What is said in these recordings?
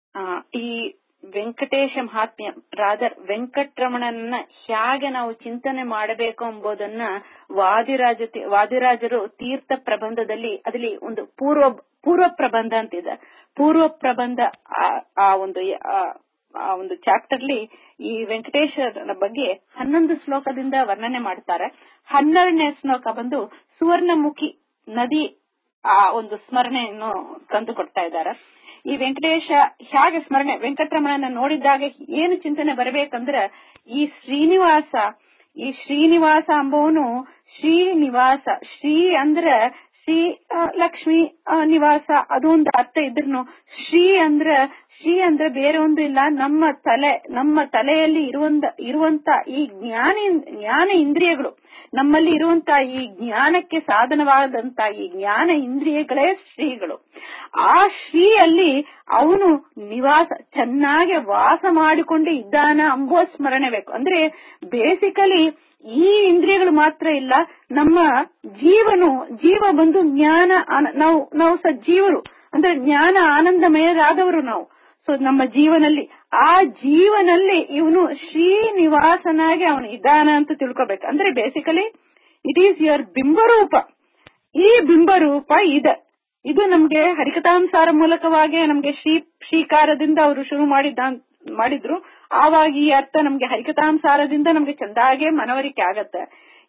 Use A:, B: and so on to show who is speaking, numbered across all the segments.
A: ಆ, ಈ ವೆಂಕಟೇಶ ಮಹಾತ್ಮ್ಯ ರಾದರ್ ವೆಂಕಟರಮಣನ ಹೇಗೆ ನಾವು ಚಿಂತನೆ ಮಾಡಬೇಕು ಎಂಬುದನ್ನ ವಾದಿರಾಜ ವಾದಿರಾಜರು ತೀರ್ಥ ಪ್ರಬಂಧದಲ್ಲಿ ಅದರಲ್ಲಿ ಒಂದು ಪೂರ್ವ ಪೂರ್ವ ಪ್ರಬಂಧ ಅಂತಿದೆ ಪೂರ್ವ ಪ್ರಬಂಧ ಆ- ಆ ಒಂದು ಆ- ಆ ಒಂದು ಚಾಪ್ಟರ್ಲಿ ಈ ವೆಂಕಟೇಶ್ವರನ ಬಗ್ಗೆ ಹನ್ನೊಂದು ಶ್ಲೋಕದಿಂದ ವರ್ಣನೆ ಮಾಡ್ತಾರೆ ಹನ್ನೆರಡನೇ ಶ್ಲೋಕ ಬಂದು ಸುವರ್ಣಮುಖಿ ನದಿ ಆ ಒಂದು ಸ್ಮರಣೆಯನ್ನು ತಂದು ಕೊಡ್ತಾ ಇದ್ದಾರೆ ಈ ವೆಂಕಟೇಶ ಹೇಗೆ ಸ್ಮರಣೆ ವೆಂಕಟರಮಣನ ನೋಡಿದಾಗ ಏನು ಚಿಂತನೆ ಬರಬೇಕಂದ್ರೆ ಈ ಶ್ರೀನಿವಾಸ ಈ ಶ್ರೀನಿವಾಸ ಅಂಬವನು ಶ್ರೀನಿವಾಸ ಶ್ರೀ ಅಂದ್ರೆ ಶ್ರೀ ಆ, ಲಕ್ಷ್ಮಿ ಆ, ನಿವಾಸ ಅದು ಒಂದು ಅರ್ಥ ಇದ್ರೂ ಶ್ರೀ ಅಂದ್ರ ಶ್ರೀ ಅಂದ್ರೆ ಬೇರೆ ಒಂದು ಇಲ್ಲ ನಮ್ಮ ತಲೆ ನಮ್ಮ ತಲೆಯಲ್ಲಿ ಇರುವಂತ ಇರುವಂತ ಈ ಜ್ಞಾನ ಜ್ಞಾನ ಇಂದ್ರಿಯಗಳು ನಮ್ಮಲ್ಲಿ ಇರುವಂತ ಈ ಜ್ಞಾನಕ್ಕೆ ಸಾಧನವಾದಂತ ಈ ಜ್ಞಾನ ಇಂದ್ರಿಯಗಳೇ ಶ್ರೀಗಳು ಆ ಶ್ರೀಯಲ್ಲಿ ಅವನು ನಿವಾಸ ಚೆನ್ನಾಗಿ ವಾಸ ಮಾಡಿಕೊಂಡು ಇದ್ದಾನ ಅಂಬೋ ಸ್ಮರಣೆ ಬೇಕು ಅಂದ್ರೆ ಬೇಸಿಕಲಿ ಈ ಇಂದ್ರಿಯಗಳು ಮಾತ್ರ ಇಲ್ಲ ನಮ್ಮ ಜೀವನು ಜೀವ ಬಂದು ಜ್ಞಾನ ಆನ- ನಾವು ನಾವು ಸಜ್ಜೀವರು ಅಂದ್ರೆ ಜ್ಞಾನ ಆನಂದಮಯರಾದವರು ನಾವು ಸೊ ನಮ್ಮ ಜೀವನಲ್ಲಿ ಆ ಜೀವನಲ್ಲಿ ಇವನು ಶ್ರೀನಿವಾಸನಾಗಿ ಅವನು ಇದ್ದಾನ ಅಂತ ತಿಳ್ಕೊಬೇಕು ಅಂದ್ರೆ ಬೇಸಿಕಲಿ ಇಟ್ ಈಸ್ ಯುವರ್ ಬಿಂಬರೂಪ ಈ ಬಿಂಬರೂಪ ಇದೆ ಇದು ನಮ್ಗೆ ಹರಿಕಥಾಂಸಾರ ಮೂಲಕವಾಗಿ ನಮ್ಗೆ ಶ್ರೀ ಶ್ರೀಕಾರದಿಂದ ಅವರು ಶುರು ಮಾಡಿದ್ದ ಮಾಡಿದ್ರು ಆವಾಗ ಈ ಅರ್ಥ ನಮ್ಗೆ ಹರಿಕಥಾಂಸಾರದಿಂದ ನಮ್ಗೆ ಚಂದಾಗೆ ಮನವರಿಕೆ ಆಗತ್ತೆ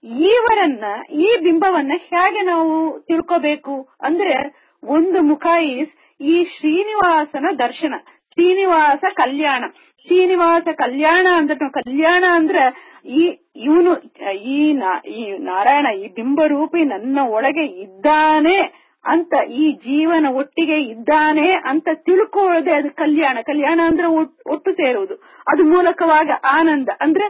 A: ಇವರನ್ನ ಈ ಬಿಂಬವನ್ನ ಹೇಗೆ ನಾವು ತಿಳ್ಕೋಬೇಕು ಅಂದ್ರೆ ಒಂದು ಮುಖ ಈಸ್ ಈ ಶ್ರೀನಿವಾಸನ ದರ್ಶನ ಶ್ರೀನಿವಾಸ ಕಲ್ಯಾಣ ಶ್ರೀನಿವಾಸ ಕಲ್ಯಾಣ ಅಂದ್ರೆ ಕಲ್ಯಾಣ ಅಂದ್ರೆ ಈ ಇವನು ಈ ನಾ- ಈ ನಾರಾಯಣ ಈ ಬಿಂಬರೂಪಿ ನನ್ನ ಒಳಗೆ ಇದ್ದಾನೆ ಅಂತ ಈ ಜೀವನ ಒಟ್ಟಿಗೆ ಇದ್ದಾನೆ ಅಂತ ತಿಳ್ಕೊಳ್ಳದೆ ಅದು ಕಲ್ಯಾಣ ಕಲ್ಯಾಣ ಅಂದ್ರೆ ಒಟ್- ಒಟ್ಟು ಸೇರುವುದು ಅದು ಮೂಲಕವಾಗ ಆನಂದ ಅಂದ್ರೆ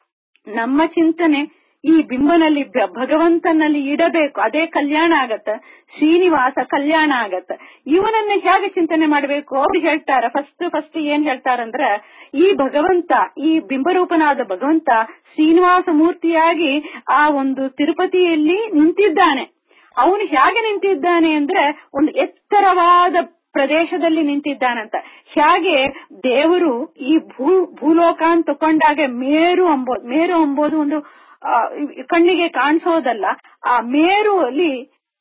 A: ನಮ್ಮ ಚಿಂತನೆ ಈ ಬಿಂಬನಲ್ಲಿ ಭ- ಭಗವಂತನಲ್ಲಿ ಇಡಬೇಕು ಅದೇ ಕಲ್ಯಾಣ ಆಗತ್ತ ಶ್ರೀನಿವಾಸ ಕಲ್ಯಾಣ ಆಗತ್ತ ಇವನನ್ನ ಹೇಗೆ ಚಿಂತನೆ ಮಾಡಬೇಕು ಅವ್ರು ಹೇಳ್ತಾರ ಫಸ್ಟ್ ಫಸ್ಟ್ ಏನ್ ಹೇಳ್ತಾರಂದ್ರ ಈ ಭಗವಂತ ಈ ಬಿಂಬರೂಪನಾದ ಭಗವಂತ ಶ್ರೀನಿವಾಸ ಮೂರ್ತಿಯಾಗಿ ಆ ಒಂದು ತಿರುಪತಿಯಲ್ಲಿ ನಿಂತಿದ್ದಾನೆ ಅವನು ಹೇಗೆ ನಿಂತಿದ್ದಾನೆ ಅಂದ್ರೆ ಒಂದು ಎತ್ತರವಾದ ಪ್ರದೇಶದಲ್ಲಿ ನಿಂತಿದ್ದಾನಂತ ಹೇಗೆ ದೇವರು ಈ ಭೂ ಭೂಲೋಕ ಅಂತ ತಕೊಂಡಾಗ ಮೇರು ಅಂಬೋದು ಮೇರು ಅಂಬೋದು ಒಂದು ಆ, ಕಣ್ಣಿಗೆ ಕಾಣಿಸೋದಲ್ಲ ಆ ಮೇರು ಅಲ್ಲಿ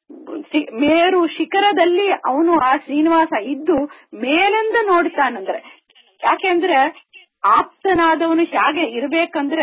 A: ಶಿ- ಮೇರು ಶಿಖರದಲ್ಲಿ ಅವನು ಆ ಶ್ರೀನಿವಾಸ ಇದ್ದು ಮೇಲಿಂದ ನೋಡ್ತಾನಂದ್ರೆ ಯಾಕೆಂದ್ರೆ ಆಪ್ತನಾದವನು ಹೇಗೆ ಇರ್ಬೇಕಂದ್ರೆ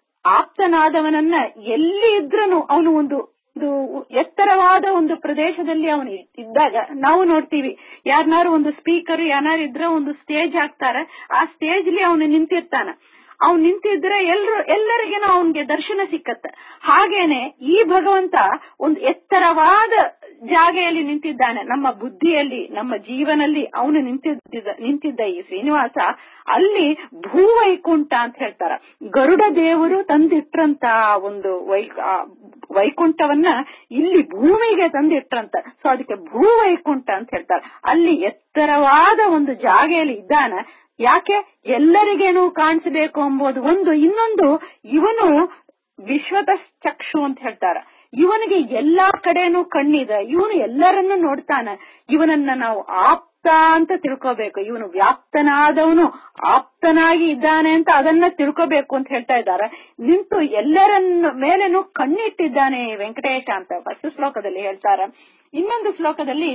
A: ಆಪ್ತನಾದವನನ್ನ ಎಲ್ಲಿ ಇದ್ರನು ಅವನು ಒಂದು ಒಂದು ಎತ್ತರವಾದ ಒಂದು ಪ್ರದೇಶದಲ್ಲಿ ಅವನು ಇದ್ದಾಗ ನಾವು ನೋಡ್ತೀವಿ ಯಾರನ್ನಾರು ಒಂದು ಸ್ಪೀಕರ್ ಯಾರು ಇದ್ರೆ ಒಂದು ಸ್ಟೇಜ್ ಹಾಕ್ತಾರೆ ಆ ಸ್ಟೇಜ್ ಅಲ್ಲಿ ಅವನು ನಿಂತಿರ್ತಾನ ಅವ್ನು ನಿಂತಿದ್ರೆ ಎಲ್ರು ಎಲ್ಲರಿಗೇನು ಅವನ್ಗೆ ದರ್ಶನ ಸಿಕ್ಕತ್ತೆ ಹಾಗೇನೆ ಈ ಭಗವಂತ ಒಂದು ಎತ್ತರವಾದ ಜಾಗೆಯಲ್ಲಿ ನಿಂತಿದ್ದಾನೆ ನಮ್ಮ ಬುದ್ಧಿಯಲ್ಲಿ ನಮ್ಮ ಜೀವನಲ್ಲಿ ಅವನು ನಿಂತಿದ್ದ ನಿಂತಿದ್ದ ಈ ಶ್ರೀನಿವಾಸ ಅಲ್ಲಿ ಭೂವೈಕುಂಠ ಅಂತ ಹೇಳ್ತಾರ ಗರುಡ ದೇವರು ತಂದಿಟ್ರಂತ ಒಂದು ವೈ ಆ ವೈಕುಂಠವನ್ನ ಇಲ್ಲಿ ಭೂಮಿಗೆ ತಂದಿಟ್ರಂತ ಸೊ ಅದಕ್ಕೆ ಭೂವೈಕುಂಠ ಅಂತ ಹೇಳ್ತಾರೆ ಅಲ್ಲಿ ಎತ್ತರವಾದ ಒಂದು ಜಾಗೆಯಲ್ಲಿ ಇದ್ದಾನ ಯಾಕೆ ಎಲ್ಲರಿಗೇನು ಕಾಣಿಸಬೇಕು ಎಂಬುದು ಒಂದು ಇನ್ನೊಂದು ಇವನು ವಿಶ್ವದ ಚಕ್ಷು ಅಂತ ಹೇಳ್ತಾರ ಇವನಿಗೆ ಎಲ್ಲಾ ಕಡೆನೂ ಕಣ್ಣಿದೆ ಇವನು ಎಲ್ಲರನ್ನು ನೋಡ್ತಾನೆ ಇವನನ್ನ ನಾವು ಆಪ್ತ ಅಂತ ತಿಳ್ಕೋಬೇಕು ಇವನು ವ್ಯಾಪ್ತನಾದವನು ಆಪ್ತನಾಗಿ ಇದ್ದಾನೆ ಅಂತ ಅದನ್ನ ತಿಳ್ಕೋಬೇಕು ಅಂತ ಹೇಳ್ತಾ ಇದ್ದಾರೆ ನಿಂತು ಎಲ್ಲರನ್ನ ಮೇಲೇನು ಕಣ್ಣಿಟ್ಟಿದ್ದಾನೆ ವೆಂಕಟೇಶ ಅಂತ ಫಸ್ಟ್ ಶ್ಲೋಕದಲ್ಲಿ ಹೇಳ್ತಾರೆ ಇನ್ನೊಂದು ಶ್ಲೋಕದಲ್ಲಿ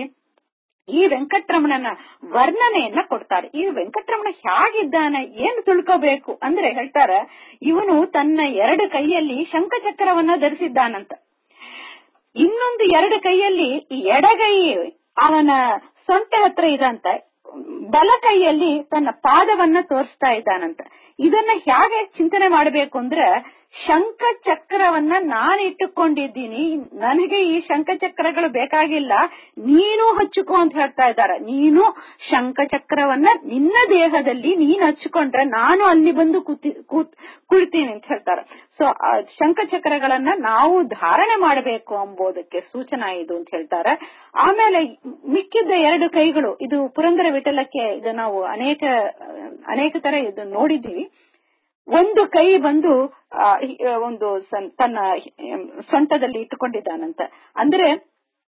A: ಈ ವೆಂಕಟರಮಣನ ವರ್ಣನೆಯನ್ನ ಕೊಡ್ತಾರೆ ಈ ವೆಂಕಟರಮಣ ಹೇಗಿದ್ದಾನೆ ಏನು ತಿಳ್ಕೋಬೇಕು ಅಂದ್ರೆ ಹೇಳ್ತಾರೆ ಇವನು ತನ್ನ ಎರಡು ಕೈಯಲ್ಲಿ ಶಂಖಚಕ್ರವನ್ನ ಧರಿಸಿದ್ದಾನಂತ ಇನ್ನೊಂದು ಎರಡು ಕೈಯಲ್ಲಿ ಈ ಎಡಗೈ ಅವನ ಸೊಂಟ ಹತ್ರ ಇದಂತ ಬಲ ಕೈಯಲ್ಲಿ ತನ್ನ ಪಾದವನ್ನ ತೋರಿಸ್ತಾ ಇದ್ದಾನಂತ ಇದನ್ನ ಹೇಗೆ ಚಿಂತನೆ ಮಾಡಬೇಕು ಅಂದ್ರೆ ಶಂಖ ಚಕ್ರವನ್ನ ನಾನು ಇಟ್ಟುಕೊಂಡಿದ್ದೀನಿ ನನಗೆ ಈ ಶಂಖ ಚಕ್ರಗಳು ಬೇಕಾಗಿಲ್ಲ ನೀನು ಹಚ್ಚಿಕೋ ಅಂತ ಹೇಳ್ತಾ ಇದ್ದಾರೆ ನೀನು ಶಂಖ ಚಕ್ರವನ್ನ ನಿನ್ನ ದೇಹದಲ್ಲಿ ನೀನು ಹಚ್ಚಿಕೊಂಡ್ರೆ ನಾನು ಅಲ್ಲಿ ಬಂದು ಕೂತಿ ಕೂತ್ ಕುಳಿತೀನಿ ಅಂತ ಹೇಳ್ತಾರೆ ಸೊ ಶಂಖ ಚಕ್ರಗಳನ್ನ ನಾವು ಧಾರಣೆ ಮಾಡಬೇಕು ಎಂಬುದಕ್ಕೆ ಸೂಚನಾ ಇದು ಅಂತ ಹೇಳ್ತಾರೆ ಆಮೇಲೆ ಮಿಕ್ಕಿದ್ದ ಎರಡು ಕೈಗಳು ಇದು ಪುರಂದರ ವಿಠಲಕ್ಕೆ ಇದು ನಾವು ಅನೇಕ ಅನೇಕ ತರ ಇದು ನೋಡಿದ್ದೀವಿ ಒಂದು ಕೈ ಬಂದು ಆ, ಒಂದು ಸನ್- ತನ್ನ ಸೊಂಟದಲ್ಲಿ ಇಟ್ಟುಕೊಂಡಿದ್ದಾನಂತ ಅಂದ್ರೆ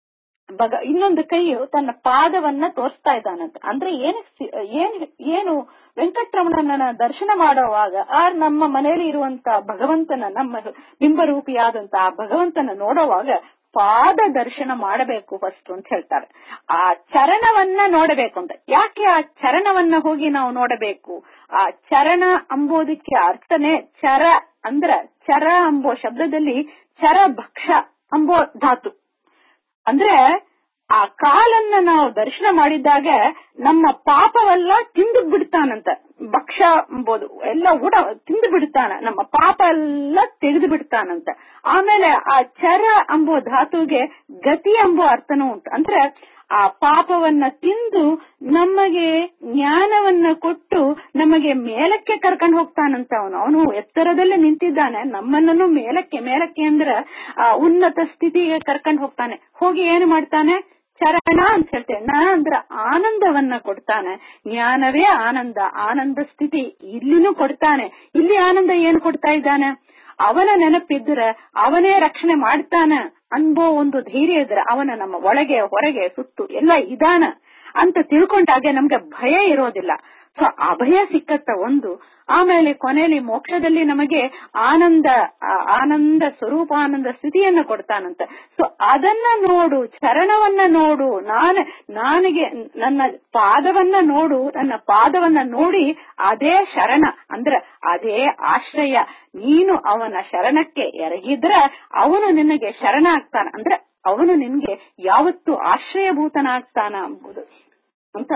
A: ಭಗ ಇನ್ನೊಂದು ಕೈಯು ತನ್ನ ಪಾದವನ್ನ ತೋರಿಸ್ತಾ ಇದ್ದಾನಂತ ಅಂದ್ರೆ ಏನು ಏನ್ ಏನು ವೆಂಕಟರಮಣನ ದರ್ಶನ ಮಾಡುವಾಗ ಆ ನಮ್ಮ ಮನೆಯಲ್ಲಿ ಇರುವಂತ ಭಗವಂತನ ನಮ್ಮ ಬಿಂಬರೂಪಿಯಾದಂತ ಆ ಭಗವಂತನ ನೋಡುವಾಗ ಪಾದ ದರ್ಶನ ಮಾಡಬೇಕು ಫಸ್ಟ್ ಅಂತ ಹೇಳ್ತಾರೆ ಆ ಚರಣವನ್ನ ನೋಡಬೇಕು ಅಂತ ಯಾಕೆ ಆ ಚರಣವನ್ನ ಹೋಗಿ ನಾವು ನೋಡಬೇಕು ಆ ಚರಣ ಅಂಬೋದಕ್ಕೆ ಅರ್ಥನೇ ಚರ ಅಂದ್ರ ಚರ ಅಂಬೋ ಶಬ್ದದಲ್ಲಿ ಚರ ಭಕ್ಷ ಅಂಬೋ ಧಾತು ಅಂದ್ರೆ ಆ ಕಾಲನ್ನ ನಾವು ದರ್ಶನ ಮಾಡಿದಾಗ ನಮ್ಮ ಪಾಪವೆಲ್ಲ ತಿಂದು ಬಿಡ್ತಾನಂತ ಭಕ್ಷ ಎಂಬುದು ಎಲ್ಲ ಊಟ ತಿಂದು ಬಿಡ್ತಾನ ನಮ್ಮ ಪಾಪ ಎಲ್ಲ ತೆಗೆದು ಬಿಡ್ತಾನಂತ ಆಮೇಲೆ ಆ ಚರ ಎಂಬೋ ಧಾತುಗೆ ಗತಿ ಎಂಬೋ ಅರ್ಥನೂ ಉಂಟು ಅಂದ್ರೆ ಆ ಪಾಪವನ್ನ ತಿಂದು ನಮಗೆ ಜ್ಞಾನವನ್ನ ಕೊಟ್ಟು ನಮಗೆ ಮೇಲಕ್ಕೆ ಕರ್ಕೊಂಡು ಹೋಗ್ತಾನಂತ ಅವನು ಅವನು ಎತ್ತರದಲ್ಲಿ ನಿಂತಿದ್ದಾನೆ ನಮ್ಮನ್ನೂ ಮೇಲಕ್ಕೆ ಮೇಲಕ್ಕೆ ಅಂದ್ರೆ ಆ ಉನ್ನತ ಸ್ಥಿತಿಗೆ ಕರ್ಕೊಂಡು ಹೋಗ್ತಾನೆ ಹೋಗಿ ಏನು ಮಾಡ್ತಾನೆ ಚರಣ ಅಂತ ಹೇಳ್ತೇವೆ ನ ಅಂದ್ರೆ ಆನಂದವನ್ನ ಕೊಡ್ತಾನೆ ಜ್ಞಾನವೇ ಆನಂದ ಆನಂದ ಸ್ಥಿತಿ ಇಲ್ಲಿನೂ ಕೊಡ್ತಾನೆ ಇಲ್ಲಿ ಆನಂದ ಏನು ಕೊಡ್ತಾ ಇದ್ದಾನೆ ಅವನ ನೆನಪಿದ್ರೆ ಅವನೇ ರಕ್ಷಣೆ ಮಾಡ್ತಾನ ಅನ್ಬೋ ಒಂದು ಧೈರ್ಯ ಇದ್ರೆ ಅವನ ನಮ್ಮ ಒಳಗೆ ಹೊರಗೆ ಸುತ್ತು ಎಲ್ಲ ಇದಾನ ಅಂತ ತಿಳ್ಕೊಂಡಾಗೆ ನಮ್ಗೆ ಭಯ ಇರೋದಿಲ್ಲ ಸೊ ಅಭಯ ಸಿಕ್ಕತ್ತ ಒಂದು ಆಮೇಲೆ ಕೊನೆಯಲ್ಲಿ ಮೋಕ್ಷದಲ್ಲಿ ನಮಗೆ ಆನಂದ ಆನಂದ ಸ್ವರೂಪಾನಂದ ಸ್ಥಿತಿಯನ್ನ ಕೊಡ್ತಾನಂತ ಸೊ ಅದನ್ನ ನೋಡು ಚರಣವನ್ನ ನೋಡು ನಾನು ನನಗೆ ನನ್ನ ಪಾದವನ್ನ ನೋಡು ನನ್ನ ಪಾದವನ್ನ ನೋಡಿ ಅದೇ ಶರಣ ಅಂದ್ರೆ ಅದೇ ಆಶ್ರಯ ನೀನು ಅವನ ಶರಣಕ್ಕೆ ಎರಗಿದ್ರೆ ಅವನು ನಿನಗೆ ಶರಣ ಆಗ್ತಾನ ಅಂದ್ರೆ ಅವನು ನಿನ್ಗೆ ಯಾವತ್ತು ಆಶ್ರಯಭೂತನಾಗ್ತಾನ ಎಂಬುದು ಅಂತ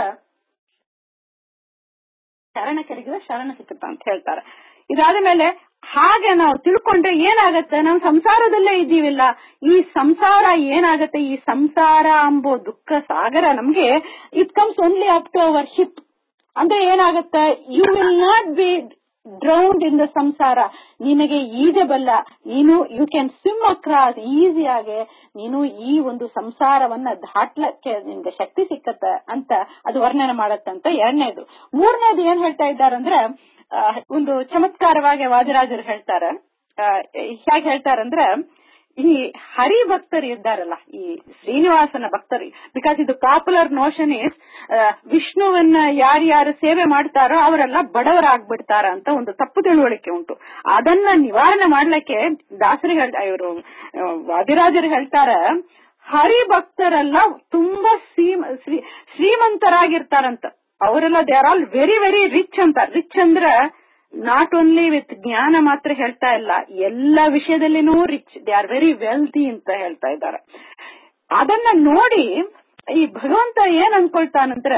A: ಶರಣ ಕೆರಗಿದ ಶರಣ ಸಿಕ್ಕುತ್ತ ಅಂತ ಹೇಳ್ತಾರೆ ಇದಾದ ಮೇಲೆ ಹಾಗೆ ನಾವು ತಿಳ್ಕೊಂಡ್ರೆ ಏನಾಗತ್ತೆ ನಾವು ಸಂಸಾರದಲ್ಲೇ ಇದ್ದೀವಿಲ್ಲ ಈ ಸಂಸಾರ ಏನಾಗತ್ತೆ ಈ ಸಂಸಾರ ಎಂಬೋ ದುಃಖ ಸಾಗರ ನಮ್ಗೆ it comes only up to our hip ಅಂದ್ರೆ ಏನಾಗತ್ತೆ you will not be drowned in the ಸಂಸಾರ ನಿನಗೆ ಈಜಬಲ್ಲ ನೀನು ಯು ಕ್ಯಾನ್ ಸ್ವಿಮ್ ಅಕ್ರಾಸ್ ಈಸಿಯಾಗಿ ನೀನು ಈ ಒಂದು ಸಂಸಾರವನ್ನ ದಾಟ್ಲಕ್ಕೆ ನಿನ್ಗೆ ಶಕ್ತಿ ಸಿಕ್ಕತ್ತ ಅಂತ ಅದು ವರ್ಣನೆ ಮಾಡತ್ತಂತ ಎರಡನೇದು ಮೂರನೇದು ಏನ್ ಹೇಳ್ತಾ ಇದ್ದಾರಂದ್ರೆ ಒಂದು ಚಮತ್ಕಾರವಾಗಿ ವಾದಿರಾಜರು ಹೇಳ್ತಾರೆ ಹೇಗೆ ಹೇಳ್ತಾರಂದ್ರೆ ಈ ಹರಿ ಭಕ್ತರು ಇದ್ದಾರಲ್ಲ ಈ ಶ್ರೀನಿವಾಸನ ಭಕ್ತರು ಬಿಕಾಸ್ ಇದು ಪಾಪ್ಯುಲರ್ ನೋಷನ್ ಇಸ್ ವಿಷ್ಣುವನ್ನ ಯಾರ್ಯಾರು ಸೇವೆ ಮಾಡ್ತಾರೋ ಅವರೆಲ್ಲ ಬಡವರಾಗ್ಬಿಡ್ತಾರ ಅಂತ ಒಂದು ತಪ್ಪು ತಿಳುವಳಿಕೆ ಉಂಟು ಅದನ್ನ ನಿವಾರಣೆ ಮಾಡ್ಲಿಕ್ಕೆ ದಾಸರಿಗೆ ಇವರು ವಾದಿರಾಜರು ಹೇಳ್ತಾರ ಹರಿ ಭಕ್ತರೆಲ್ಲ ತುಂಬಾ ಶ್ರೀಮಂತರಾಗಿರ್ತಾರಂತ ಅವರೆಲ್ಲ they are all very very rich ಅಂತ ರಿಚ್ ಅಂದ್ರ ನಾಟ್ ಓನ್ಲಿ ವಿತ್ ಜ್ಞಾನ ಮಾತ್ರ ಹೇಳ್ತಾ ಇಲ್ಲ ಎಲ್ಲ ವಿಷಯದಲ್ಲಿನೂ rich they are very wealthy ಅಂತ ಹೇಳ್ತಾ ಇದ್ದಾರೆ ಅದನ್ನ ನೋಡಿ ಈ ಭಗವಂತ ಏನ್ ಅನ್ಕೊಳ್ತಾನಂದ್ರೆ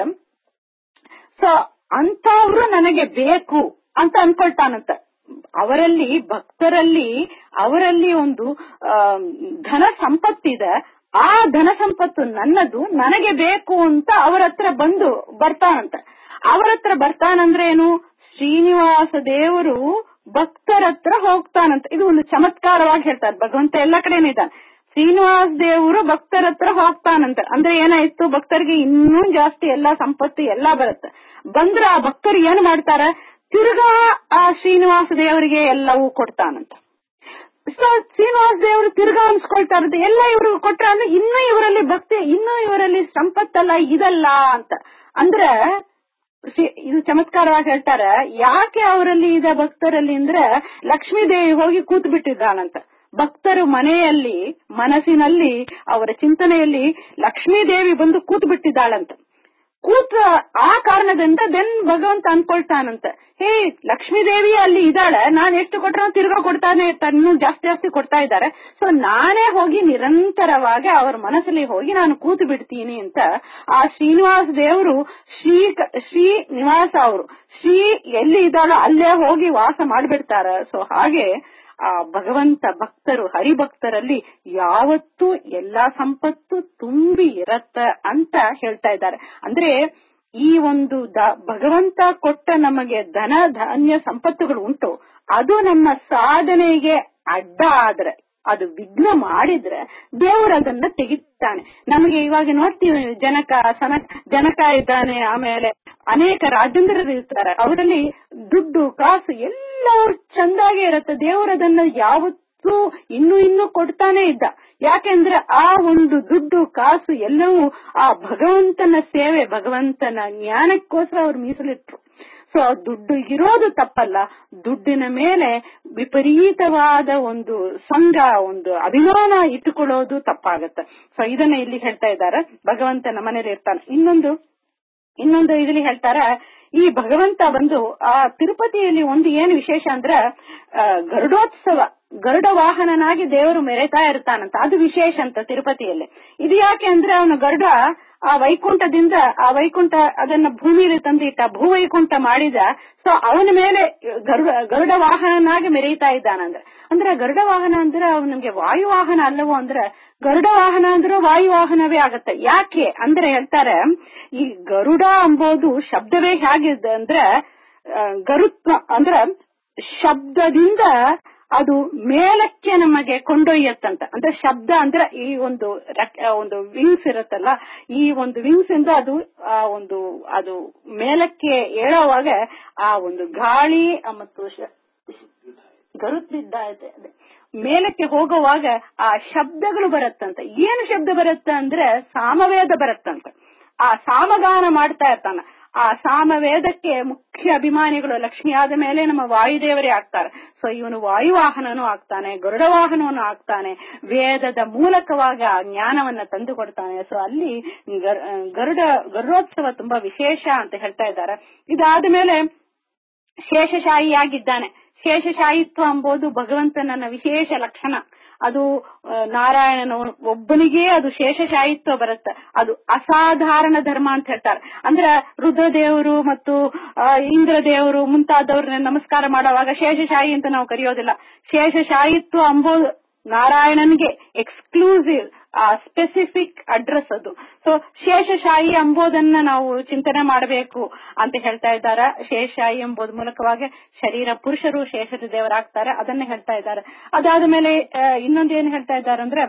A: ಸೊ ಅಂತವ್ರು ನನಗೆ ಬೇಕು ಅಂತ ಅನ್ಕೊಳ್ತಾನಂತ ಅವರಲ್ಲಿ ಭಕ್ತರಲ್ಲಿ ಅವರಲ್ಲಿ ಒಂದು ಧನ ಸಂಪತ್ತಿದೆ ಆ ಧನ ಸಂಪತ್ತು ನನ್ನದು ನನಗೆ ಬೇಕು ಅಂತ ಅವರ ಹತ್ರ ಬಂದು ಬರ್ತಾನಂತ ಅವರ ಹತ್ರ ಬರ್ತಾನಂದ್ರೆ ಏನು ಶ್ರೀನಿವಾಸ ದೇವರು ಭಕ್ತರ ಹತ್ರ ಹೋಗ್ತಾನಂತ ಇದು ಒಂದು ಚಮತ್ಕಾರವಾಗಿ ಹೇಳ್ತಾರೆ ಭಗವಂತ ಎಲ್ಲ ಕಡೆನೂ ಇದ್ದಾನೆ ಶ್ರೀನಿವಾಸ ದೇವರು ಭಕ್ತರ ಹತ್ರ ಹೋಗ್ತಾನಂತ ಅಂದ್ರೆ ಏನಾಯ್ತು ಭಕ್ತರಿಗೆ ಇನ್ನೂ ಜಾಸ್ತಿ ಎಲ್ಲಾ ಸಂಪತ್ತು ಎಲ್ಲಾ ಬರುತ್ತೆ ಬಂದ್ರೆ ಆ ಭಕ್ತರು ಏನ್ ಮಾಡ್ತಾರ ತಿರ್ಗಾ ಆ ಶ್ರೀನಿವಾಸ ದೇವರಿಗೆ ಎಲ್ಲವೂ ಕೊಡ್ತಾನಂತ ಸೊ ಶ್ರೀನಿವಾಸ ದೇವರು ತಿರ್ಗಾ ಅನ್ಸ್ಕೊಳ್ತಾರಂತೆ ಎಲ್ಲ ಇವ್ರಿಗೆ ಕೊಟ್ರ ಅಂದ್ರೆ ಇನ್ನೂ ಇವರಲ್ಲಿ ಭಕ್ತಿ ಇನ್ನೂ ಇವರಲ್ಲಿ ಸಂಪತ್ತಲ್ಲ ಇದಲ್ಲ ಅಂತ ಅಂದ್ರೆ ಇದು ಚಮತ್ಕಾರವಾಗಿ ಹೇಳ್ತಾರೆ ಯಾಕೆ ಅವರಲ್ಲಿ ಇದೆ ಭಕ್ತರಲ್ಲಿ ಅಂದ್ರೆ ಲಕ್ಷ್ಮೀ ದೇವಿ ಹೋಗಿ ಕೂತ್ ಬಿಟ್ಟಿದ್ದಾನಂತ ಭಕ್ತರು ಮನೆಯಲ್ಲಿ ಮನಸ್ಸಿನಲ್ಲಿ ಅವರ ಚಿಂತನೆಯಲ್ಲಿ ಲಕ್ಷ್ಮೀ ದೇವಿ ಬಂದು ಕೂತ್ ಬಿಟ್ಟಿದ್ದಾಳಂತ ಕೂತ ಆ ಕಾರಣದಿಂದ ದೆನ್ ಭಗವಂತ ಅನ್ಕೊಳ್ತಾನಂತ ಹೇ ಲಕ್ಷ್ಮೀ ದೇವಿ ಅಲ್ಲಿ ಇದ್ದಾಳೆ ನಾನ್ ಎಷ್ಟು ಕೊಟ್ಟರು ತಿರ್ಗಾ ಕೊಡ್ತಾನೆ ಇರ್ತಾರೆ ಇನ್ನೂ ಜಾಸ್ತಿ ಜಾಸ್ತಿ ಕೊಡ್ತಾ ಇದ್ದಾರೆ ಸೊ ನಾನೇ ಹೋಗಿ ನಿರಂತರವಾಗಿ ಅವರ ಮನಸ್ಸಲ್ಲಿ ಹೋಗಿ ನಾನು ಕೂತು ಬಿಡ್ತೀನಿ ಅಂತ ಆ ಶ್ರೀನಿವಾಸ ದೇವರು ಶ್ರೀ ಶ್ರೀ ನಿವಾಸ ಅವರು ಶ್ರೀ ಎಲ್ಲಿ ಇದ್ದಾಳೋ ಅಲ್ಲೇ ಹೋಗಿ ವಾಸ ಮಾಡ್ಬಿಡ್ತಾರ ಸೊ ಹಾಗೆ ಆ ಭಗವಂತ ಭಕ್ತರು ಹರಿಭಕ್ತರಲ್ಲಿ ಯಾವತ್ತೂ ಎಲ್ಲಾ ಸಂಪತ್ತು ತುಂಬಿ ಇರತ್ತ ಅಂತ ಹೇಳ್ತಾ ಇದ್ದಾರೆ ಅಂದ್ರೆ ಈ ಒಂದು ಭಗವಂತ ಕೊಟ್ಟ ನಮಗೆ ಧನ ಧಾನ್ಯ ಸಂಪತ್ತುಗಳು ಉಂಟು ಅದು ನಮ್ಮ ಸಾಧನೆಗೆ ಅಡ್ಡ ಆದ್ರೆ ಅದು ವಿಘ್ನ ಮಾಡಿದ್ರೆ ದೇವರು ಅದನ್ನ ತೆಗಿತಾನೆ ನಮಗೆ ಇವಾಗ ನೋಡ್ತೀವಿ ಜನಕ ಸನ ಜನಕ ಇದ್ದಾನೆ ಆಮೇಲೆ ಅನೇಕ ರಾಜೇಂದ್ರರು ಇರ್ತಾರೆ ಅವರಲ್ಲಿ ದುಡ್ಡು ಕಾಸು ಎಲ್ಲ ಚಂದಾಗೆ ಇರುತ್ತೆ ದೇವರು ಅದನ್ನ ಯಾವತ್ತೂ ವಸ್ತು ಇನ್ನು ಇನ್ನು ಕೊಡ್ತಾನೆ ಇದ್ದ ಯಾಕೆಂದ್ರೆ ಆ ಒಂದು ದುಡ್ಡು ಕಾಸು ಎಲ್ಲವೂ ಆ ಭಗವಂತನ ಸೇವೆ ಭಗವಂತನ ಜ್ಞಾನಕ್ಕೋಸ್ಕರ ಅವ್ರು ಮೀಸಲಿಟ್ರು ಸೊ ದುಡ್ಡು ಇರೋದು ತಪ್ಪಲ್ಲ ದುಡ್ಡಿನ ಮೇಲೆ ವಿಪರೀತವಾದ ಒಂದು ಸಂಘ ಒಂದು ಅಭಿಮಾನ ಇಟ್ಟುಕೊಳ್ಳೋದು ತಪ್ಪಾಗತ್ತೆ ಸೊ ಇದನ್ನ ಇಲ್ಲಿ ಹೇಳ್ತಾ ಇದ್ದಾರೆ ಭಗವಂತನ ಮನೇಲಿ ಇರ್ತಾನೆ ಇನ್ನೊಂದು ಇನ್ನೊಂದು ಇದರಲ್ಲಿ ಹೇಳ್ತಾರ ಈ ಭಗವಂತ ಬಂದು ಆ ತಿರುಪತಿಯಲ್ಲಿ ಒಂದು ಏನು ವಿಶೇಷ ಅಂದ್ರ ಆ, ಗರುಡೋತ್ಸವ ಗರುಡ ವಾಹನನಾಗಿ ದೇವರು ಮೆರೆತಾ ಇರ್ತಾನಂತ ಅದು ವಿಶೇಷ ಅಂತ ತಿರುಪತಿಯಲ್ಲಿ ಇದು ಯಾಕೆ ಅಂದ್ರೆ ಅವನು ಗರುಡ ಆ ವೈಕುಂಠದಿಂದ ಆ ವೈಕುಂಠ ಅದನ್ನ ಭೂಮಿಯಲ್ಲಿ ತಂದಿಟ್ಟ ಭೂವೈಕುಂಠ ಮಾಡಿದ ಸೊ ಅವನ ಮೇಲೆ ಗರುಡ ಗರುಡ ವಾಹನನಾಗಿ ಮೆರೀತಾ ಇದ್ದಾನಂದ್ರೆ ಅಂದ್ರೆ ಗರುಡ ವಾಹನ ಅಂದ್ರೆ ಅವನಿಗೆ ವಾಯು ವಾಹನ ಅಲ್ಲವೋ ಅಂದ್ರೆ ಗರುಡ ವಾಹನ ಅಂದ್ರೆ ವಾಯು ವಾಹನವೇ ಆಗತ್ತೆ ಯಾಕೆ ಅಂದ್ರೆ ಹೇಳ್ತಾರೆ ಈ ಗರುಡ ಎಂಬುದು ಶಬ್ದವೇ ಹೇಗಿದೆ ಅಂದ್ರೆ ಆ, ಗರುತ್ವ ಅಂದ್ರೆ ಶಬ್ದದಿಂದ ಅದು ಮೇಲಕ್ಕೆ ನಮಗೆ ಕೊಂಡೊಯ್ಯತ್ತಂತ ಅಂದ್ರೆ ಶಬ್ದ ಅಂದ್ರೆ ಈ ಒಂದು ರೆಕ್- ಆ ಒಂದು ವಿಂಗ್ಸ್ ಇರುತ್ತಲ್ಲ ಈ ಒಂದು ವಿಂಗ್ಸ್ ಇಂದ ಅದು ಆ ಒಂದು ಅದು ಮೇಲಕ್ಕೆ ಏಳೋವಾಗ ಆ ಒಂದು ಗಾಳಿ ಆ ಮತ್ತು ಶ- ಗರುತ್ತಿದ್ದ ಇದೆ ಅದೇ. ಮೇಲಕ್ಕೆ ಹೋಗುವಾಗ ಆ ಶಬ್ದಗಳು ಬರುತ್ತಂತ ಏನು ಶಬ್ದ ಬರುತ್ತ ಅಂದ್ರೆ ಸಾಮವೇದ ಬರುತ್ತಂತ ಆ ಸಾಮಗಾನ ಮಾಡ್ತಾ ಇರ್ತಾನ ಆ ಸಾಮವೇದಕ್ಕೆ ಮುಖ್ಯ ಅಭಿಮಾನಿಗಳು ಲಕ್ಷ್ಮಿ ಆದ ಮೇಲೆ ನಮ್ಮ ವಾಯುದೇವರೇ ಆಗ್ತಾರೆ ಸೊ ಇವನು ವಾಯುವಾಹನನೂ ಆಗ್ತಾನೆ ಗರುಡ ವಾಹನವನ್ನು ಆಗ್ತಾನೆ ವೇದದ ಮೂಲಕವಾಗಿ ಆ ಜ್ಞಾನವನ್ನ ತಂದು ಕೊಡ್ತಾನೆ ಸೊ ಅಲ್ಲಿ ಗರ್- ಗರುಡ ಗರುಡೋತ್ಸವ ತುಂಬಾ ವಿಶೇಷ ಅಂತ ಹೇಳ್ತಾ ಇದ್ದಾರೆ ಇದಾದ ಮೇಲೆ ಶೇಷಶಾಹಿಯಾಗಿದ್ದಾನೆ ಶೇಷಶಾಹಿತ್ವ ಎಂಬುದು ಭಗವಂತನ ವಿಶೇಷ ಲಕ್ಷಣ ಅದು ಆ, ನಾರಾಯಣನ ಒಬ್ಬನಿಗೆ ಅದು ಶೇಷಶಾಹಿತ್ವ ಬರುತ್ತೆ ಅದು ಅಸಾಧಾರಣ ಧರ್ಮ ಅಂತ ಹೇಳ್ತಾರೆ ಅಂದ್ರೆ ರುದ್ರದೇವರು ಮತ್ತು ಆ, ಇಂದ್ರದೇವರು ಮುಂತಾದವ್ರನ್ನ ನಮಸ್ಕಾರ ಮಾಡುವಾಗ ಶೇಷಶಾಹಿ ಅಂತ ನಾವು ಕರೆಯೋದಿಲ್ಲ ಶೇಷಶಾಹಿತ್ವ ಎಂಬುದು ನಾರಾಯಣನ್ಗೆ ಎಕ್ಸ್ಕ್ಲೂಸಿವ್ ಆ ಸ್ಪೆಸಿಫಿಕ್ ಅಡ್ರೆಸ್ ಅದು ಸೊ ಶೇಷಶಾಹಿ ಎಂಬುದನ್ನ ನಾವು ಚಿಂತನೆ ಮಾಡಬೇಕು ಅಂತ ಹೇಳ್ತಾ ಇದ್ದಾರೆ ಶೇಷಶಾಹಿ ಎಂಬುದು ಮೂಲಕವಾಗಿ ಶರೀರ ಪುರುಷರು ಶೇಷದ ದೇವರಾಗ್ತಾರೆ ಅದನ್ನ ಹೇಳ್ತಾ ಇದ್ದಾರೆ ಅದಾದ ಮೇಲೆ ಇನ್ನೊಂದು ಏನ್ ಹೇಳ್ತಾ ಇದ್ದಾರೆ ಅಂದ್ರೆ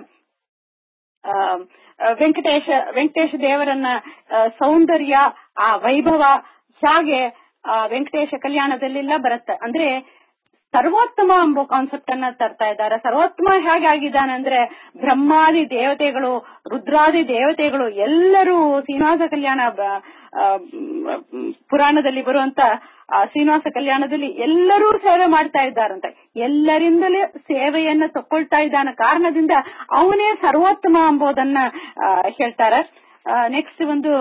A: ಆ, ಆ, ವೆಂಕಟೇಶ ವೆಂಕಟೇಶ ದೇವರನ್ನ ಆ, ಸೌಂದರ್ಯ ಆ ವೈಭವ ಹಾಗೆ ಆ, ವೆಂಕಟೇಶ ಕಲ್ಯಾಣದಲ್ಲೆಲ್ಲ ಬರುತ್ತೆ ಅಂದ್ರೆ ಸರ್ವೋತ್ತಮ ಎಂಬ ಕಾನ್ಸೆಪ್ಟ್ ಅನ್ನ ತರ್ತಾ ಇದ್ದಾರೆ ಸರ್ವೋತ್ತಮ ಹೇಗಾಗಿದ್ದಾನೆ ಅಂದ್ರೆ ಬ್ರಹ್ಮಾದಿ ದೇವತೆಗಳು ರುದ್ರಾದಿ ದೇವತೆಗಳು ಎಲ್ಲರೂ ಶ್ರೀನಿವಾಸ ಕಲ್ಯಾಣ ಬ- ಆ, ಮ್, ಪುರಾಣದಲ್ಲಿ ಬರುವಂತ ಆ ಶ್ರೀನಿವಾಸ ಕಲ್ಯಾಣದಲ್ಲಿ ಎಲ್ಲರೂ ಸೇವೆ ಮಾಡ್ತಾ ಇದ್ದಾರಂತೆ ಎಲ್ಲರಿಂದಲೇ ಸೇವೆಯನ್ನ ತಕೊಳ್ತಾ ಇದ್ದಾನ ಕಾರಣದಿಂದ ಅವನೇ ಸರ್ವೋತ್ತಮ ಎಂಬುದನ್ನ ಆ, ಹೇಳ್ತಾರೆ ನೆಕ್ಸ್ಟ್ ಒಂದು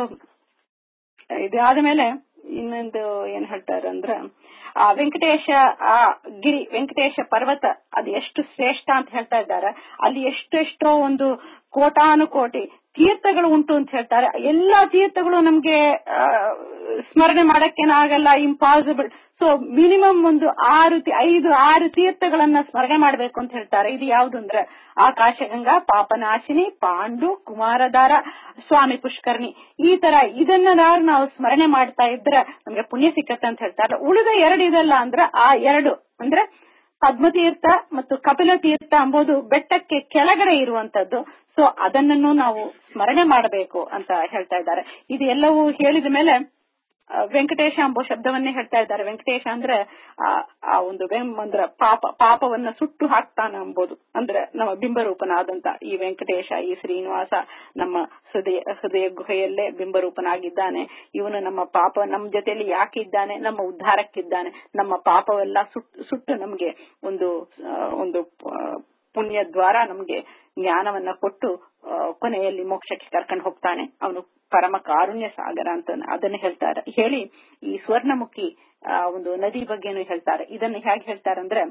A: ಇದಾದ ಮೇಲೆ ಇನ್ನೊಂದು ಏನ್ ಹೇಳ್ತಾರೆ ಅಂದ್ರ ಆ ವೆಂಕಟೇಶ ಆ ಗಿರಿ ವೆಂಕಟೇಶ ಪರ್ವತ ಅದು ಎಷ್ಟು ಶ್ರೇಷ್ಠ ಅಂತ ಹೇಳ್ತಾ ಇದ್ದಾರೆ ಅಲ್ಲಿ ಎಷ್ಟೆಷ್ಟೋ ಒಂದು ಕೋಟಾನು ಕೋಟಿ ತೀರ್ಥಗಳು ಉಂಟು ಅಂತ ಹೇಳ್ತಾರೆ ಎಲ್ಲಾ ತೀರ್ಥಗಳು ನಮ್ಗೆ ಆ, ಸ್ಮರಣೆ ಮಾಡಕ್ಕೇನಾಗಲ್ಲ ಇಂಪಾಸಿಬಲ್ ಸೊ ಮಿನಿಮಮ್ ಒಂದು ಆರು ತಿ- ಐದು ಆರು ತೀರ್ಥಗಳನ್ನ ಸ್ಮರಣೆ ಮಾಡಬೇಕು ಅಂತ ಹೇಳ್ತಾರೆ ಇದು ಯಾವ್ದು ಅಂದ್ರೆ ಆಕಾಶಗಂಗಾ ಪಾಪನಾಶಿನಿ ಪಾಂಡು ಕುಮಾರಧಾರ ಸ್ವಾಮಿ ಪುಷ್ಕರ್ಣಿ ಈ ತರ ಇದನ್ನ ನಾವು- ನಾವು ಸ್ಮರಣೆ ಮಾಡ್ತಾ ಇದ್ರೆ ನಮ್ಗೆ ಪುಣ್ಯ ಸಿಕ್ಕತ್ತೆ ಅಂತ ಹೇಳ್ತಾರೆ ಉಳಿದ ಎರಡು ಇದಲ್ಲ ಅಂದ್ರೆ ಆ ಎರಡು ಅಂದ್ರೆ ಪದ್ಮತೀರ್ಥ ಮತ್ತು ಕಪಿಲ ತೀರ್ಥ ಎಂಬುದು ಬೆಟ್ಟಕ್ಕೆ ಕೆಳಗಡೆ ಇರುವಂತದ್ದು ಸೊ ಅದನ್ನು ನಾವು ಸ್ಮರಣೆ ಮಾಡಬೇಕು ಅಂತ ಹೇಳ್ತಾ ಇದ್ದಾರೆ ಇದು ಎಲ್ಲವೂ ಹೇಳಿದ ಮೇಲೆ ಆ, ವೆಂಕಟೇಶ ಎಂಬ ಶಬ್ದವನ್ನೇ ಹೇಳ್ತಾ ಇದ್ದಾರೆ ವೆಂಕಟೇಶ ಅಂದ್ರೆ ಆ ಆ ಒಂದು ವೆಂ ಅಂದ್ರೆ ಪಾಪ ಪಾಪವನ್ನ ಸುಟ್ಟು ಹಾಕ್ತಾನ ಎಂಬುದು ಅಂದ್ರೆ ನಮ್ಮ ಬಿಂಬರೂಪನಾದಂತ ಈ ವೆಂಕಟೇಶ ಈ ಶ್ರೀನಿವಾಸ ನಮ್ಮ ಹೃದಯ ಹೃದಯ ಗುಹೆಯಲ್ಲೇ ಬಿಂಬರೂಪನಾಗಿದ್ದಾನೆ ಇವನು ನಮ್ಮ ಪಾಪ ನಮ್ಮ ಜೊತೆಯಲ್ಲಿ ಯಾಕೆ ಇದ್ದಾನೆ ನಮ್ಮ ಉದ್ಧಾರಕ್ಕಿದ್ದಾನೆ ನಮ್ಮ ಪಾಪವೆಲ್ಲ ಸುಟ್ಟು ಸುಟ್ಟು ನಮ್ಗೆ ಒಂದು ಆ, ಒಂದು ಆ, ಪುಣ್ಯ ದ್ವಾರ ನಮ್ಗೆ ಜ್ಞಾನವನ್ನ ಕೊಟ್ಟು ಆ, ಕೊನೆಯಲ್ಲಿ ಮೋಕ್ಷಕ್ಕೆ ಕರ್ಕೊಂಡು ಹೋಗ್ತಾನೆ ಅವನು ಪರಮ ಕಾರುಣ್ಯ ಸಾಗರ ಅಂತ ಅದನ್ನ ಹೇಳ್ತಾರೆ ಹೇಳಿ ಈ ಸ್ವರ್ಣಮುಖಿ ಆ, ಒಂದು ನದಿ ಬಗ್ಗೆನೂ ಹೇಳ್ತಾರೆ ಇದನ್ನ ಹೇಗೆ ಹೇಳ್ತಾರೆ ಅಂದ್ರೆ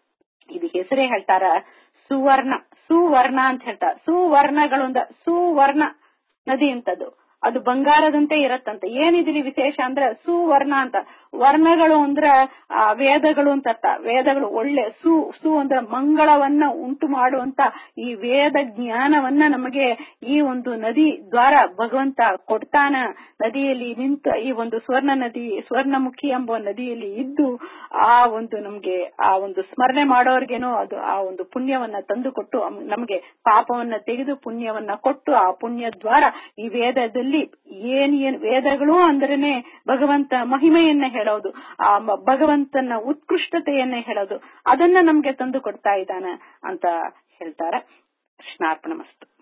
A: ಇದು ಹೆಸರೇ ಹೇಳ್ತಾರ ಸುವರ್ಣ ಸುವರ್ಣ ಅಂತ ಹೇಳ್ತಾರೆ ಸುವರ್ಣಗಳು ಅಂದ ಸುವರ್ಣ ನದಿ ಅಂತದ್ದು ಅದು ಬಂಗಾರದಂತೆ ಇರತ್ತಂತೆ ಏನಿದ್ರಿ ವಿಶೇಷ ಅಂದ್ರೆ ಸುವರ್ಣ ಅಂತ ವರ್ಣಗಳು ಅಂದ್ರ ಆ, ವೇದಗಳು ಅಂತ ಅರ್ಥ ವೇದಗಳು ಒಳ್ಳೆ ಸು ಸು ಅಂದ್ರೆ ಮಂಗಳವನ್ನ ಉಂಟು ಮಾಡುವಂತ ಈ ವೇದ ಜ್ಞಾನವನ್ನ ನಮಗೆ ಈ ಒಂದು ನದಿ ದ್ವಾರ ಭಗವಂತ ಕೊಡ್ತಾನ ನದಿಯಲ್ಲಿ ನಿಂತ ಈ ಒಂದು ಸ್ವರ್ಣ ನದಿ ಸ್ವರ್ಣಮುಖಿ ಎಂಬ ನದಿಯಲ್ಲಿ ಇದ್ದು ಆ ಒಂದು ನಮ್ಗೆ ಆ ಒಂದು ಸ್ಮರಣೆ ಮಾಡೋರ್ಗೇನೋ ಅದು ಆ ಒಂದು ಪುಣ್ಯವನ್ನ ತಂದು ಕೊಟ್ಟು ಅಮ್- ನಮ್ಗೆ ಪಾಪವನ್ನ ತೆಗೆದು ಪುಣ್ಯವನ್ನ ಕೊಟ್ಟು ಆ ಪುಣ್ಯ ದ್ವಾರ ಈ ವೇದದಲ್ಲಿ ಏನ್ ಏನ್ ವೇದಗಳು ಅಂದ್ರೇನೆ ಭಗವಂತ ಮಹಿಮೆಯನ್ನ ಹೇಳ್ತಾರೆ ಹೇಳೋದು ಆ ಮ- ಭಗವಂತನ ಉತ್ಕೃಷ್ಟತೆಯನ್ನೇ ಹೇಳೋದು ಅದನ್ನ ನಮ್ಗೆ ತಂದು ಕೊಡ್ತಾ ಇದ್ದಾನೆ ಅಂತ ಹೇಳ್ತಾರೆ ಕೃಷ್ಣಾರ್ಪಣ ಮಸ್ತು